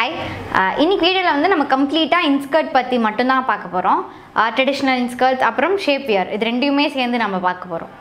hi இன்னைக்கு வீடியோவில் வந்து நம்ம கம்ப்ளீட்டாக இன்ஸ்கர்ட் பற்றி மட்டும்தான் பார்க்க போகிறோம் ட்ரெடிஷ்னல் இன்ஸ்கர்ட் அப்புறம் ஷேப் வியர் இது ரெண்டையுமே சேர்ந்து நம்ம பார்க்க போகிறோம்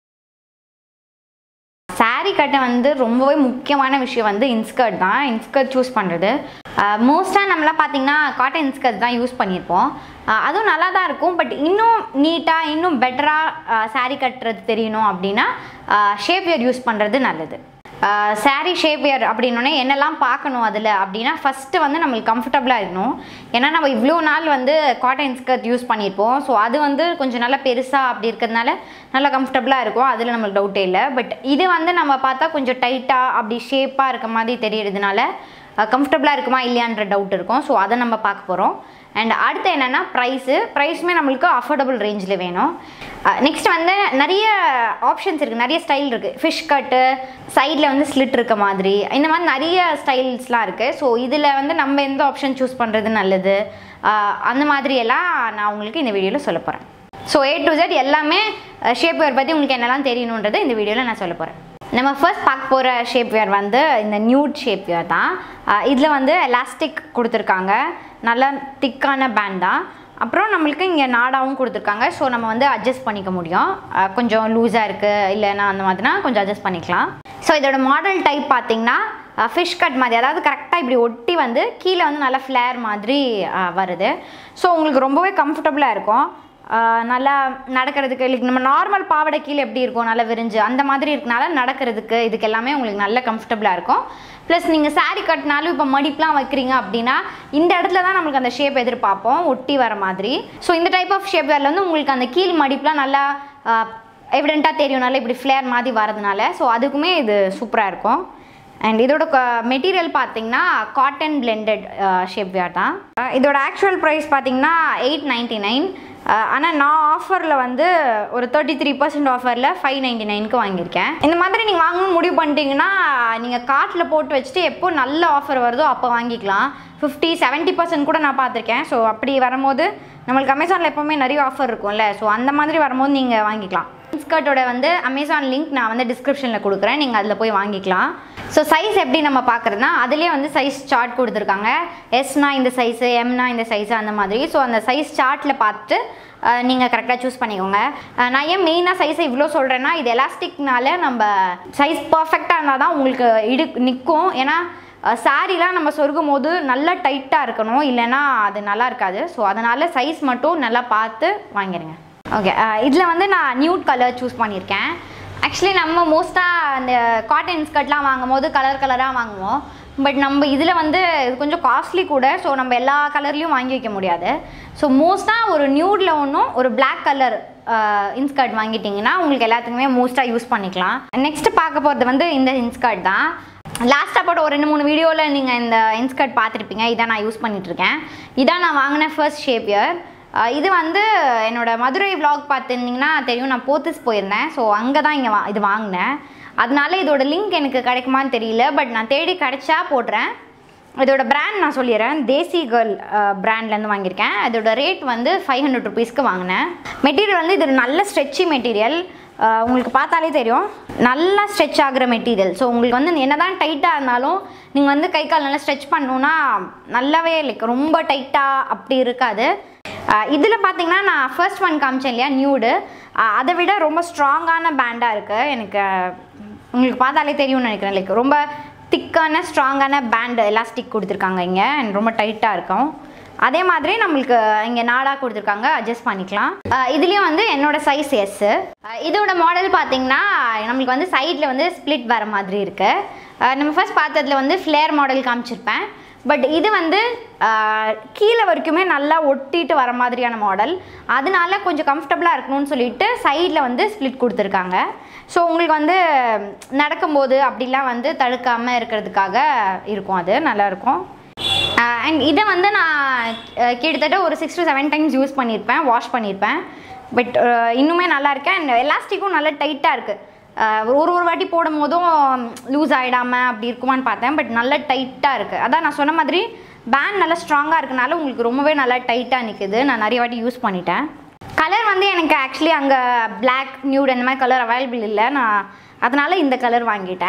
saree கட்ட வந்து ரொம்பவே முக்கியமான விஷயம் வந்து இன்ஸ்கர்ட் தான் இன்ஸ்கர்ட் சூஸ் பண்ணுறது மோஸ்ட்டாக நம்மளாம் பார்த்தீங்கன்னா காட்டன் இன்ஸ்கர்ட் தான் யூஸ் பண்ணியிருப்போம் அஹ் அதுவும் நல்லா தான் இருக்கும் பட் இன்னும் நீட்டாக இன்னும் பெட்டராக saree கட்டுறது தெரியணும் அப்படின்னா ஷேப் வியர் யூஸ் பண்ணுறது நல்லது சாரீ ஷேப் வியர் அப்படின்னோடனே என்னெல்லாம் பார்க்கணும் அதில் அப்படின்னா ஃபஸ்ட்டு வந்து நம்மளுக்கு கம்ஃபர்டபுளாக இருக்கணும் ஏன்னா நம்ம இவ்வளோ நாள் வந்து காட்டன் ஸ்கர்ட் யூஸ் பண்ணியிருப்போம் ஸோ அது வந்து கொஞ்சம் நல்லா பெருசாக அப்படி இருக்கிறதுனால நல்லா கம்ஃபர்டபுளாக இருக்கும் அதில் நம்மளுக்கு டவுட்டே இல்லை பட் இது வந்து நம்ம பார்த்தா கொஞ்சம் டைட்டாக அப்படி ஷேப்பாக இருக்க மாதிரி தெரியறதுனால கம்ஃபர்டபுளாக இருக்குமா இல்லையான்ற டவுட் இருக்கும் ஸோ அதை நம்ம பார்க்க போகிறோம் அண்ட் அடுத்து என்னென்னா ப்ரைஸு ப்ரைஸுமே நம்மளுக்கு அஃபோர்டபுள் ரேஞ்சில் வேணும் நெக்ஸ்ட் வந்து நிறைய ஆப்ஷன்ஸ் இருக்குது நிறைய ஸ்டைல் இருக்குது ஃபிஷ் கட்டு சைடில் வந்து ஸ்லிட் இருக்க மாதிரி இந்த மாதிரி நிறைய ஸ்டைல்ஸ்லாம் இருக்குது ஸோ இதில் வந்து நம்ம எந்த ஆப்ஷன் சூஸ் பண்ணுறது நல்லது அஹ் அந்த மாதிரியெல்லாம் நான் உங்களுக்கு இந்த வீடியோவில் சொல்ல போகிறேன் ஸோ ஏ டு Z எல்லாமே ஷேப் வேர் பற்றி உங்களுக்கு என்னெல்லாம் தெரியணுன்றதை இந்த வீடியோவில் நான் சொல்ல போகிறேன் நம்ம ஃபர்ஸ்ட் பார்க்க போகிற ஷேப் வேர் வந்து இந்த நியூட் ஷேப் வேர் தான் இதில் வந்து எலாஸ்டிக் கொடுத்துருக்காங்க நல்லா திக்கான பேண்ட் தான் அப்புறம் நம்மளுக்கு இங்கே நாடாவும் கொடுத்துருக்காங்க ஸோ நம்ம வந்து அட்ஜஸ்ட் பண்ணிக்க முடியும் அஹ் கொஞ்சம் லூஸாக இருக்குது இல்லைன்னா அந்த மாதிரினா கொஞ்சம் அட்ஜஸ்ட் பண்ணிக்கலாம் ஸோ இதோட மாடல் டைப் பார்த்தீங்கன்னா ஃபிஷ் கட் மாதிரி அதாவது கரெக்டாக இப்படி ஒட்டி வந்து கீழே வந்து நல்லா ஃப்ளேர் மாதிரி அஹ், வருது ஸோ உங்களுக்கு ரொம்பவே கம்ஃபர்டபுளாக இருக்கும் ஆஹ் நல்லா நடக்கிறதுக்கு இல்லை நம்ம நார்மல் பாவாடை கீழே எப்படி இருக்கும் நல்லா விரிஞ்சு அந்த மாதிரி இருக்கனால நடக்கிறதுக்கு இதுக்கு எல்லாமே உங்களுக்கு நல்ல கம்ஃபர்டபுளாக இருக்கும் ப்ளஸ் நீங்கள் saree கட்டினாலும் இப்போ மடிப்புலாம் வைக்கிறீங்க அப்படின்னா இந்த இடத்துல தான் நம்மளுக்கு அந்த ஷேப் எதிர்பார்ப்போம் ஒட்டி வர மாதிரி ஸோ இந்த டைப் ஆஃப் ஷேப் வேரில் வந்து உங்களுக்கு அந்த கீழ் மடிப்புலாம் நல்லா எவிடெண்ட்டாக தெரியும்னால இப்படி ஃப்ளேர் மாதிரி வரதுனால ஸோ அதுக்குமே இது சூப்பராக இருக்கும் அண்ட் இதோட மெட்டீரியல் பார்த்தீங்கன்னா காட்டன் பிளெண்டட் ஷேப் வேர் தான் அஹ் இதோட ஆக்சுவல் ப்ரைஸ் பார்த்தீங்கன்னா எயிட் நைன்ட்டி நைன் ஆனால் நான் ஆஃபரில் வந்து ஒரு தேர்ட்டி த்ரீ பர்சன்ட் ஆஃபரில் ஃபைவ் நைன்ட்டி நைனுக்கு வாங்கியிருக்கேன் இந்த மாதிரி நீங்கள் வாங்கணும்னு முடிவு பண்ணிட்டீங்கன்னா நீங்கள் கார்ட்டில் போட்டு வச்சுட்டு எப்போ நல்ல ஆஃபர் வருதோ அப்போ வாங்கிக்கலாம் ஃபிஃப்டி செவன்ட்டி பர்சன்ட் கூட நான் பார்த்துருக்கேன் ஸோ அப்படி வரும்போது நம்மளுக்கு அமேசானில் எப்போவுமே நிறைய ஆஃபர் இருக்கும்ல ஸோ அந்த மாதிரி வரும்போது நீங்கள் வாங்கிக்கலாம் ஸ்கர்ட்டோட வந்து அமேசான் லிங்க் நான் வந்து டிஸ்கிரிப்ஷனில் கொடுக்குறேன் நீங்கள் அதில் போய் வாங்கிக்கலாம் ஸோ சைஸ் எப்படி நம்ம பார்க்குறதுனா அதுலேயே வந்து சைஸ் சார்ட் கொடுத்துருக்காங்க எஸ்னா இந்த சைஸு எம்னா இந்த சைஸு அந்த மாதிரி ஸோ அந்த சைஸ் சார்ட்டில் பார்த்துட்டு நீங்கள் கரெக்டாக சூஸ் பண்ணிக்கோங்க அஹ் நான் ஏன் மெயினாக சைஸை இவ்வளோ சொல்கிறேன்னா இது எலாஸ்டிக்னால நம்ம சைஸ் பர்ஃபெக்டாக இருந்தால் தான் உங்களுக்கு இடு நிற்கும் ஏன்னா சாரீலாம் நம்ம சொருகும் போது நல்லா டைட்டாக இருக்கணும் இல்லைன்னா அது நல்லா இருக்காது ஸோ அதனால் சைஸ் மட்டும் நல்லா பார்த்து வாங்கிடுங்க ஓகே இதில் வந்து நான் நியூட் கலர் சூஸ் பண்ணியிருக்கேன் ஆக்சுவலி நம்ம மோஸ்ட்டாக அந்த காட்டன் ஸ்கர்ட்லாம் வாங்கும் போது கலர் கலராக வாங்குவோம் பட் நம்ம இதில் வந்து இது கொஞ்சம் காஸ்ட்லி கூட ஸோ நம்ம எல்லா கலர்லேயும் வாங்கி வைக்க முடியாது ஸோ மோஸ்ட்டாக ஒரு நியூடில் ஒன்றும் ஒரு Black கலர் இன்ஸ்கர்ட் வாங்கிட்டிங்கன்னா உங்களுக்கு எல்லாத்துக்குமே மோஸ்ட்டாக யூஸ் பண்ணிக்கலாம் நெக்ஸ்ட் பார்க்க போகிறது வந்து இந்த இன்ஸ்கர்ட் தான் லாஸ்ட்டாக போட்ட ஒரு ரெண்டு மூணு வீடியோவில் நீங்கள் இந்த இன்ஸ்கர்ட் பார்த்துருப்பீங்க இதான் நான் யூஸ் பண்ணிகிட்ருக்கேன் இதான் நான் வாங்கின ஃபர்ஸ்ட் ஷேப் இயர் இது வந்து என்னோட மதுரை vlog பார்த்துருந்தீங்கன்னா தெரியும் நான் போத்திஸ் போயிருந்தேன் ஸோ அங்கே தான் இங்கே வா இது வாங்கினேன் அதனால இதோட லிங்க் எனக்கு கிடைக்குமான்னு தெரியல பட் நான் தேடி கிடைச்சா போடுறேன் இதோட பிராண்ட் நான் சொல்லிடுறேன் தேசி கேர்ள் பிராண்ட்லேருந்து வாங்கியிருக்கேன் அதோட ரேட் வந்து ஃபைவ் ஹண்ட்ரட் ருபீஸ்க்கு வாங்கினேன் மெட்டீரியல் வந்து இது நல்ல ஸ்ட்ரெச்சி மெட்டீரியல் உங்களுக்கு பார்த்தாலே தெரியும் நல்லா ஸ்ட்ரெச் ஆகுற மெட்டீரியல் ஸோ உங்களுக்கு வந்து என்ன தான் டைட்டாக இருந்தாலும் நீங்கள் வந்து கை கால் நல்லா ஸ்ட்ரெச் பண்ணணுன்னா நல்லாவே லைக் ரொம்ப டைட்டாக அப்படி இருக்காது இதில் பார்த்தீங்கன்னா நான் ஃபர்ஸ்ட் ஒன் காமிச்சேன் இல்லையா நியூடு அதை விட ரொம்ப ஸ்ட்ராங்கான பேண்டாக இருக்குது எனக்கு உங்களுக்கு பார்த்தாலே தெரியும்னு நினைக்கிறேன் லைக் ரொம்ப திக்கான ஸ்ட்ராங்கான பேண்ட் எலாஸ்டிக் கொடுத்துருக்காங்க இங்கே and ரொம்ப டைட்டாக இருக்கும் அதே மாதிரி நம்மளுக்கு இங்கே நாடாக கொடுத்துருக்காங்க அட்ஜஸ்ட் பண்ணிக்கலாம் அஹ் இதுலேயும் வந்து என்னோட சைஸ் எஸ்ஸு இதோட மாடல் பார்த்தீங்கன்னா நம்மளுக்கு வந்து சைடில் வந்து ஸ்ப்ளிட் வர மாதிரி இருக்குது நம்ம ஃபர்ஸ்ட் பார்த்ததுல வந்து ஃப்ளேர் மாடல் காமிச்சிருப்பேன் பட் இது வந்து ஆஹ், கீழே வரைக்குமே நல்லா ஒட்டிட்டு வர மாதிரியான மாடல் அதனால கொஞ்சம் கம்ஃபர்டபுளாக இருக்கணும்னு சொல்லிட்டு சைடில் வந்து ஸ்ப்ளிட் கொடுத்துருக்காங்க ஸோ உங்களுக்கு வந்து நடக்கும்போது அப்படிலாம் வந்து தடுக்காமல் இருக்கிறதுக்காக இருக்கும் அது நல்லாயிருக்கும் அண்ட் இதை வந்து நான் அஹ், கிட்டத்தட்ட ஒரு six to seven times use பண்ணியிருப்பேன் வாஷ் பண்ணியிருப்பேன் பட் இன்னுமே நல்லா இருக்கேன் அண்ட் எலாஸ்டிக்கும் நல்லா டைட்டாக இருக்குது ஒரு ஒரு வாட்டி போடும் போதும் லூஸ் ஆகிடாமல் அப்படி இருக்குமான்னு பார்த்தேன் பட் நல்லா டைட்டாக இருக்குது அதான் நான் சொன்ன மாதிரி பேண்ட் நல்லா ஸ்ட்ராங்காக இருக்கனால உங்களுக்கு ரொம்பவே நல்லா டைட்டாக நிற்குது நான் நிறைய வாட்டி யூஸ் பண்ணிட்டேன் கலர் வந்து எனக்கு ஆக்சுவலி அங்கே Black நியூட் அந்த மாதிரி கலர் அவைலபிள் இல்லை நான் அதனால் இந்த கலர் வாங்கிட்டேன்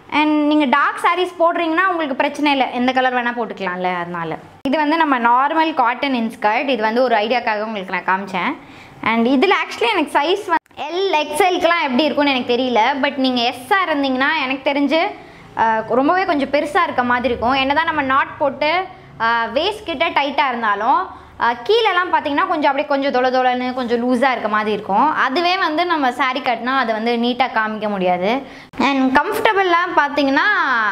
அண்ட் நீங்கள் டார்க் சாரீஸ் போடுறீங்கன்னா உங்களுக்கு பிரச்சனை இல்லை எந்த கலர் வேணால் போட்டுக்கலாம்ல அதனால இது வந்து நம்ம நார்மல் காட்டன் இன்ஸ்கர்ட் இது வந்து ஒரு ஐடியாக்காக உங்களுக்கு நான் காமிச்சேன் அண்ட் இதில் ஆக்சுவலி எனக்கு சைஸ் எல் எக்ஸ்எல்க்குலாம் எப்படி இருக்கும்னு எனக்கு தெரியல பட் நீங்கள் எஸ்ஸாக இருந்தீங்கன்னா எனக்கு தெரிஞ்சு அஹ், ரொம்பவே கொஞ்சம் பெருசாக இருக்க மாதிரி இருக்கும் என்னதான் நம்ம நாட் போட்டு வேஸ்ட் கிட்ட டைட்டாக இருந்தாலும் அஹ், கீழெல்லாம் பார்த்தீங்கன்னா கொஞ்சம் அப்படியே கொஞ்சம் தொலை தொலைன்னு கொஞ்சம் லூஸாக இருக்க மாதிரி இருக்கும் அதுவே வந்து நம்ம saree கட்டினா அதை வந்து நீட்டாக காமிக்க முடியாது அண்ட் கம்ஃபர்டபுளாக பார்த்தீங்கன்னா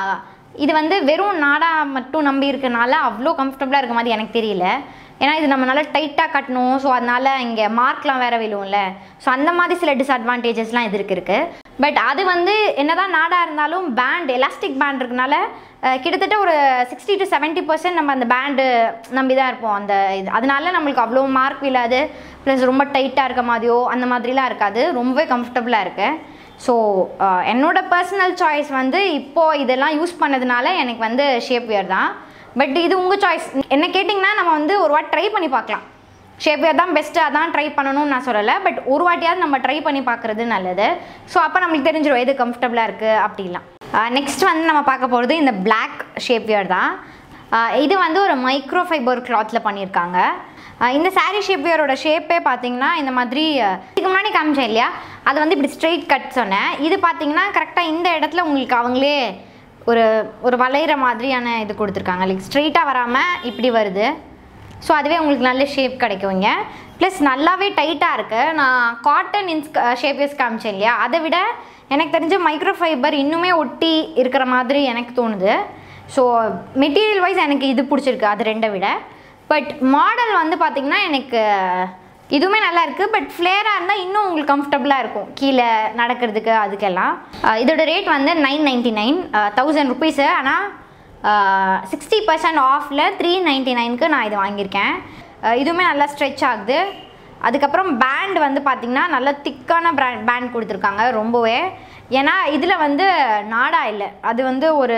இது வந்து வெறும் நாடா மட்டும் நம்பி இருக்கனால அவ்வளோ கம்ஃபர்டபுளாக இருக்க மாதிரி எனக்கு தெரியல ஏன்னா இது நம்ம நல்லா டைட்டாக கட்டணும் ஸோ அதனால இங்கே மார்க்லாம் வேற விழுவும்ல ஸோ அந்த மாதிரி சில டிஸ்அட்வான்டேஜஸ்லாம் இதுக்கு இருக்குது பட் அது வந்து என்னதான் நாடா இருந்தாலும் பேண்ட் எலாஸ்டிக் பேண்ட் இருக்கனால அஹ், கிட்டத்தட்ட ஒரு சிக்ஸ்டி டு செவன்ட்டி பர்சன்ட் நம்ம அந்த பேண்டு நம்பி தான் இருப்போம் அந்த இது அதனால நம்மளுக்கு அவ்வளோ மார்க் விழாது ப்ளஸ் ரொம்ப டைட்டாக இருக்க மாதிரியோ அந்த மாதிரிலாம் இருக்காது ரொம்பவே கம்ஃபர்டபுளாக இருக்குது ஸோ என்னோட பர்சனல் சாய்ஸ் வந்து இப்போது இதெல்லாம் யூஸ் பண்ணதுனால எனக்கு வந்து ஷேப் வியர் தான் பட் இது உங்கள் சாய்ஸ் என்ன கேட்டிங்கன்னா நம்ம வந்து ஒரு வாட்டி ட்ரை பண்ணி பார்க்கலாம் ஷேப் வியர் தான் பெஸ்ட்டு அதான் ட்ரை பண்ணணும்னு நான் சொல்லலை பட் ஒரு வாட்டியாவது நம்ம ட்ரை பண்ணி பார்க்குறது நல்லது ஸோ அப்போ நம்மளுக்கு தெரிஞ்சிடும் எது கம்ஃபர்டபுளாக இருக்குது அப்படிலாம் நெக்ஸ்ட் வந்து நம்ம பார்க்க போகிறது இந்த Black ஷேப் வியர் தான் ஆஹ் இது வந்து ஒரு மைக்ரோ ஃபைபர் கிளாத்தில் பண்ணியிருக்காங்க ஆஹ் இந்த saree ஷேப் வியரோட ஷேப்பே பார்த்தீங்கன்னா இந்த மாதிரி ஆஹ் இதுக்கு முன்னாடி காமிச்சேன் இல்லையா அது வந்து இப்படி ஸ்ட்ரெயிட் கட் சொன்னேன் இது பார்த்தீங்கன்னா கரெக்டாக இந்த இடத்துல உங்களுக்கு அவங்களே ஒரு ஒரு வளையிற மாதிரியான இது கொடுத்துருக்காங்க லைக் ஸ்ட்ரெயிட்டாக வராமல் இப்படி வருது ஸோ அதுவே உங்களுக்கு நல்ல ஷேப் கிடைக்குங்க ப்ளஸ் நல்லாவே டைட்டாக இருக்குது நான் காட்டன் இன்ஸ் ஷேப்பேஸ் காமிச்சேன் இல்லையா அதை விட எனக்கு தெரிஞ்ச மைக்ரோ ஃபைபர் இன்னுமே ஒட்டி இருக்கிற மாதிரி எனக்கு தோணுது ஸோ மெட்டீரியல் வைஸ் எனக்கு இது பிடிச்சிருக்கு அது ரெண்டை விட பட் மாடல் வந்து பார்த்திங்கன்னா எனக்கு இதுவுமே நல்லா இருக்குது பட் ஃப்ளேராக இருந்தால் இன்னும் உங்களுக்கு கம்ஃபர்டபுளாக இருக்கும் கீழே நடக்கிறதுக்கு அதுக்கெல்லாம் அஹ் இதோட ரேட் வந்து nine ninety nine thousand rupees ஆனால் சிக்ஸ்டி பர்சன்ட் ஆஃபில் த்ரீ நைன்ட்டி நைனுக்கு நான் இது வாங்கியிருக்கேன் அஹ் இதுவுமே நல்லா ஸ்ட்ரெச் ஆகுது அதுக்கப்புறம் பேண்ட் வந்து பார்த்திங்கன்னா நல்ல திக்கான பேண்ட் பேண்ட் கொடுத்துருக்காங்க ரொம்பவே ஏன்னா இதில் வந்து நாடா இல்லை அது வந்து ஒரு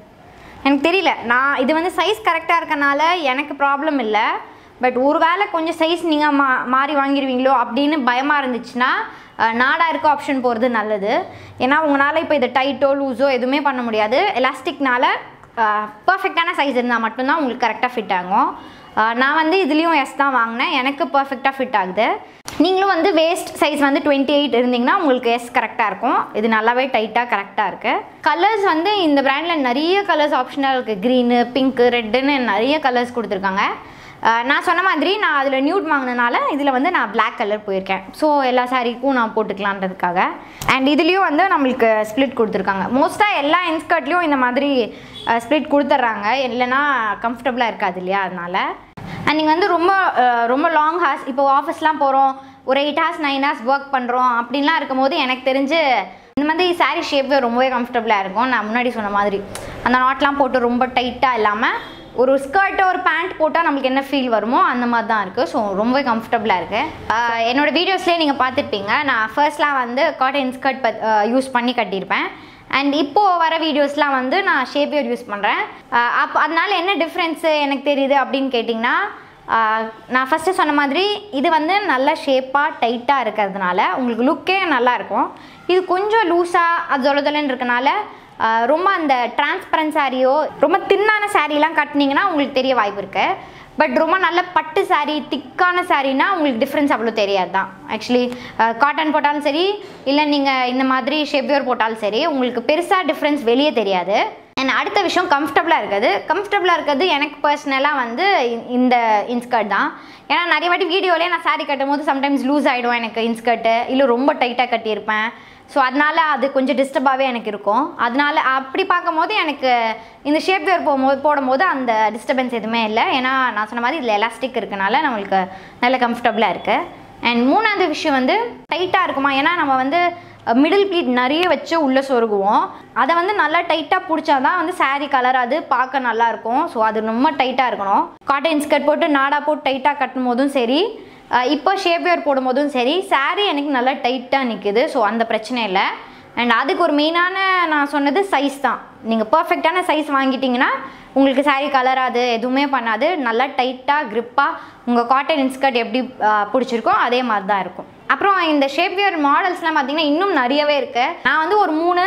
எனக்கு தெரியல நான் இது வந்து சைஸ் கரெக்டாக இருக்கனால எனக்கு ப்ராப்ளம் இல்லை பட் ஒரு வேளை கொஞ்சம் சைஸ் நீங்கள் மா மாறி வாங்கிடுவீங்களோ அப்படின்னு பயமாக இருந்துச்சுன்னா அஹ், நாடா இருக்க ஆப்ஷன் போகிறது நல்லது ஏன்னா உங்களால் இப்போ இதை டைட்டோ லூஸோ எதுவுமே பண்ண முடியாது எலாஸ்டிக்னால பர்ஃபெக்டான சைஸ் இருந்தால் மட்டும்தான் உங்களுக்கு கரெக்டாக ஃபிட் ஆகும் அஹ், நான் வந்து இதுலேயும் எஸ் தான் வாங்கினேன் எனக்கு பர்ஃபெக்டாக ஃபிட் ஆகுது நீங்களும் வந்து வேஸ்ட் சைஸ் வந்து டுவெண்ட்டி எயிட் இருந்தீங்கன்னா உங்களுக்கு எஸ் கரெக்டாக இருக்கும் இது நல்லாவே டைட்டாக கரெக்டாக இருக்குது கலர்ஸ் வந்து இந்த பிராண்டில் நிறைய கலர்ஸ் ஆப்ஷனாக இருக்குது க்ரீனு பிங்க்கு ரெட்டுன்னு நிறைய கலர்ஸ் கொடுத்துருக்காங்க அஹ் நான் சொன்ன மாதிரி நான் அதில் நியூட் வாங்கினனால இதில் வந்து நான் Black கலர் போயிருக்கேன் ஸோ எல்லா சாரீக்கும் நான் போட்டுக்கலான்றதுக்காக அண்ட் இதுலேயும் வந்து நம்மளுக்கு ஸ்ப்ளிட் கொடுத்துருக்காங்க மோஸ்ட்டாக எல்லா இன்ஸ்கர்ட்லேயும் இந்த மாதிரி ஸ்ப்ளிட் கொடுத்துட்றாங்க இல்லைன்னா கம்ஃபர்டபுளாக இருக்காது இல்லையா அதனால அண்ட் நீங்கள் வந்து ரொம்ப அஹ், ரொம்ப லாங் ஹார்ஸ் இப்போ ஆஃபீஸ்லாம் போகிறோம் ஒரு eight hours nine hours work பண்ணுறோம் அப்படின்லாம் இருக்கும்போது எனக்கு தெரிஞ்சு இந்த மாதிரி saree ஷேப் ரொம்பவே கம்ஃபர்டபுளாக இருக்கும் நான் முன்னாடி சொன்ன மாதிரி அந்த நாட்லாம் போட்டு ரொம்ப டைட்டாக இல்லாமல் ஒரு ஸ்கர்ட்டோ ஒரு பேண்ட் போட்டால் நம்மளுக்கு என்ன ஃபீல் வருமோ அந்த மாதிரி தான் இருக்குது ஸோ ரொம்பவே கம்ஃபர்டபுளாக இருக்குது என்னோட வீடியோஸ்லேயே நீங்கள் பார்த்துருப்பீங்க நான் ஃபர்ஸ்ட்லாம் வந்து காட்டன் ஸ்கர்ட் பத் யூஸ் பண்ணி கட்டியிருப்பேன் அண்ட் இப்போது வர வீடியோஸ்லாம் வந்து நான் ஷேப்பியர் யூஸ் பண்ணுறேன் அப்போ அதனால என்ன டிஃப்ரென்ஸு எனக்கு தெரியுது அப்படின்னு கேட்டிங்கன்னா ஆஹ் நான் ஃபஸ்ட்டு சொன்ன மாதிரி இது வந்து நல்ல ஷேப்பாக டைட்டாக இருக்கிறதுனால உங்களுக்கு லுக்கே நல்லா இருக்கும் இது கொஞ்சம் லூஸாக அது தொலைதொலைன்னு இருக்கனால ஆஹ் ரொம்ப அந்த டிரான்ஸ்பரன்ட் சாரியோ ரொம்ப தின்னான சாரீலாம் கட்டினீங்கன்னா உங்களுக்கு தெரிய வாய்ப்பு இருக்குது பட் ரொம்ப நல்ல பட்டு saree திக்கான சாரீனா உங்களுக்கு டிஃப்ரென்ஸ் அவ்வளோ தெரியாது தான் ஆக்சுவலி காட்டன் போட்டாலும் சரி இல்லை நீங்கள் இந்த மாதிரி ஷெப்யூர் போட்டாலும் சரி உங்களுக்கு பெருசாக டிஃப்ரென்ஸ் வெளியே தெரியாது அண்ட் அடுத்த விஷயம் கம்ஃபர்டபுளாக இருக்குது கம்ஃபர்டபுளாக இருக்கிறது எனக்கு பர்சனலாக வந்து இ- இந்த இன்ஸ்கர்ட் தான் ஏன்னா நிறைய வாட்டி வீடியோலேயே நான் saree கட்டும் போது சம்டைம்ஸ் லூஸ் ஆகிடும் எனக்கு இன்ஸ்கர்ட்டு இல்லை ரொம்ப டைட்டாக கட்டியிருப்பேன் ஸோ அதனால அது கொஞ்சம் டிஸ்டர்பாகவே எனக்கு இருக்கும் அதனால அப்படி பார்க்கும்போது எனக்கு இந்த ஷேப் வேர் போகும்போது போடும்போது அந்த டிஸ்டர்பன்ஸ் எதுவுமே இல்லை ஏன்னா நான் சொன்ன மாதிரி இதில் எலாஸ்டிக் இருக்கனால நம்மளுக்கு நல்ல கம்ஃபர்டபுளாக இருக்குது அண்ட் மூணாவது விஷயம் வந்து டைட்டாக இருக்குமா ஏன்னா நம்ம வந்து மிடில் ப்ளீட் நிறைய வச்சு உள்ளே சொருகுவோம் அதை வந்து நல்லா டைட்டாக பிடிச்சா தான் வந்து saree கலர் அது பார்க்க நல்லா இருக்கும் ஸோ அது ரொம்ப டைட்டாக இருக்கணும் காட்டன் ஸ்கர்ட் போட்டு நாடா போட்டு டைட்டாக கட்டும் போதும் சரி அஹ் இப்போ ஷேப்வேர் போடும்போதும் சரி saree எனக்கு நல்லா டைட்டாக நிற்குது ஸோ அந்த பிரச்சனை இல்லை அண்ட் அதுக்கு ஒரு மெயினான நான் சொன்னது சைஸ் தான் நீங்கள் பர்ஃபெக்டான சைஸ் வாங்கிட்டீங்கன்னா உங்களுக்கு saree கலராது எதுவுமே பண்ணாது நல்லா டைட்டாக grip-ஆ உங்கள் காட்டன் இன்ஸ்கர்ட் எப்படி அஹ், பிடிச்சிருக்கோ அதே மாதிரி தான் இருக்கும் அப்புறம் இந்த ஷேப்வியர் மாடல்ஸ்லாம் பார்த்தீங்கன்னா இன்னும் நிறையவே இருக்குது நான் வந்து ஒரு மூணு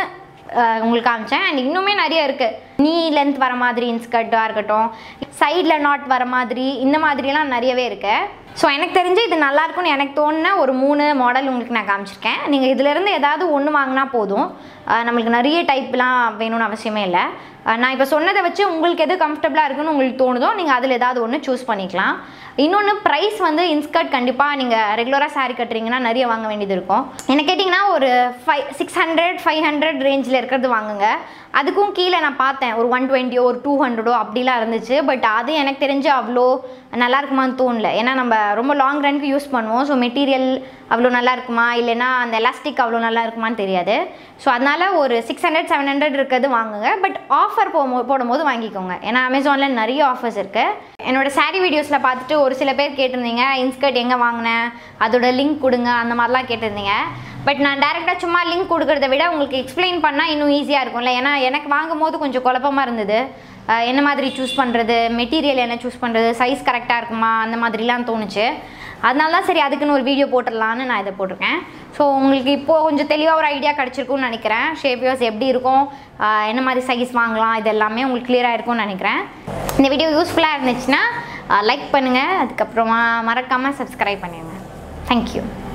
உங்களுக்கு காமிச்சேன் அண்ட் இன்னுமே நிறைய இருக்குது நீ லென்த் வர மாதிரி இன்ஸ்கர்ட்டாக இருக்கட்டும் சைடில் நாட் வர மாதிரி இந்த மாதிரிலாம் நிறையவே இருக்கு ஸோ எனக்கு தெரிஞ்சு இது நல்லா இருக்கும்னு எனக்கு தோணுன ஒரு மூணு மாடல் உங்களுக்கு நான் காமிச்சிருக்கேன் நீங்கள் இதிலேருந்து ஏதாவது ஒன்று வாங்கினா போதும் அஹ் நம்மளுக்கு நிறைய டைப்லாம் வேணும்னு அவசியமே இல்லை அஹ் நான் இப்போ சொன்னதை வச்சு உங்களுக்கு எது கம்ஃபர்டபுளாக இருக்குன்னு உங்களுக்கு தோணுதோ நீங்கள் அதில் ஏதாவது ஒன்று சூஸ் பண்ணிக்கலாம் இன்னொன்று ப்ரைஸ் வந்து இன்ஸ்கர்ட் கண்டிப்பாக நீங்கள் ரெகுலராக saree கட்டுறீங்கன்னா நிறைய வாங்க வேண்டியது இருக்கும் என்ன கேட்டிங்கன்னா ஒரு five six hundred five hundred ரேஞ்சில் இருக்கிறது வாங்குங்க அதுக்கும் கீழே நான் பார்த்தேன் ஒரு ஒன் டுவெண்ட்டியோ ஒரு டூ ஹண்ட்ரடோ அப்படிலாம் இருந்துச்சு பட் அது எனக்கு தெரிஞ்சு அவ்வளோ நல்லா இருக்குமான்னு தோணல ஏன்னா நம்ம ரொம்ப லாங் ரன்க்கு யூஸ் பண்ணுவோம் ஸோ மெட்டீரியல் அவ்வளோ நல்லா இருக்குமா இல்லைன்னா அந்த எலாஸ்டிக் அவ்வளோ நல்லா இருக்குமான்னு தெரியாது ஸோ அதனால ஒரு சிக்ஸ் ஹண்ட்ரட் செவன் ஹண்ட்ரட் இருக்கிறது வாங்குங்க பட் ஆஃபர் போமோ போடும்போது வாங்கிக்கோங்க ஏன்னா அமேசானில் நிறைய ஆஃபர்ஸ் இருக்குது என்னோட saree வீடியோஸில் பார்த்துட்டு ஒரு சில பேர் கேட்டிருந்தீங்க இன்ஸ்கர்ட் எங்கே வாங்கினேன் அதோட லிங்க் கொடுங்க அந்த மாதிரிலாம் கேட்டிருந்தீங்க பட் நான் டேரெக்டாக சும்மா லிங்க் கொடுக்கறத விட உங்களுக்கு எக்ஸ்பிளைன் பண்ணால் இன்னும் ஈஸியாக இருக்கும்ல ஏன்னா எனக்கு வாங்கும் போது கொஞ்சம் குழப்பமா இருந்தது அஹ் என்ன மாதிரி சூஸ் பண்ணுறது மெட்டீரியல் என்ன சூஸ் பண்ணுறது சைஸ் கரெக்டாக இருக்குமா அந்த மாதிரிலாம் தோணுச்சு அதனால தான் சரி அதுக்குன்னு ஒரு வீடியோ போட்டுடலான்னு நான் இதை போட்டிருக்கேன் ஸோ உங்களுக்கு இப்போது கொஞ்சம் தெளிவாக ஒரு ஐடியா கிடச்சிருக்கும்னு நினைக்கிறேன் ஷேப்பியோஸ் எப்படி இருக்கும் அஹ் என்ன மாதிரி சைஸ் வாங்கலாம் இது எல்லாமே உங்களுக்கு கிளியராக இருக்கும்னு நினைக்கிறேன் இந்த வீடியோ யூஸ்ஃபுல்லாக இருந்துச்சுன்னா லைக் பண்ணுங்கள் அதுக்கப்புறமா மறக்காமல் சப்ஸ்கிரைப் பண்ணிடுங்க தேங்க்யூ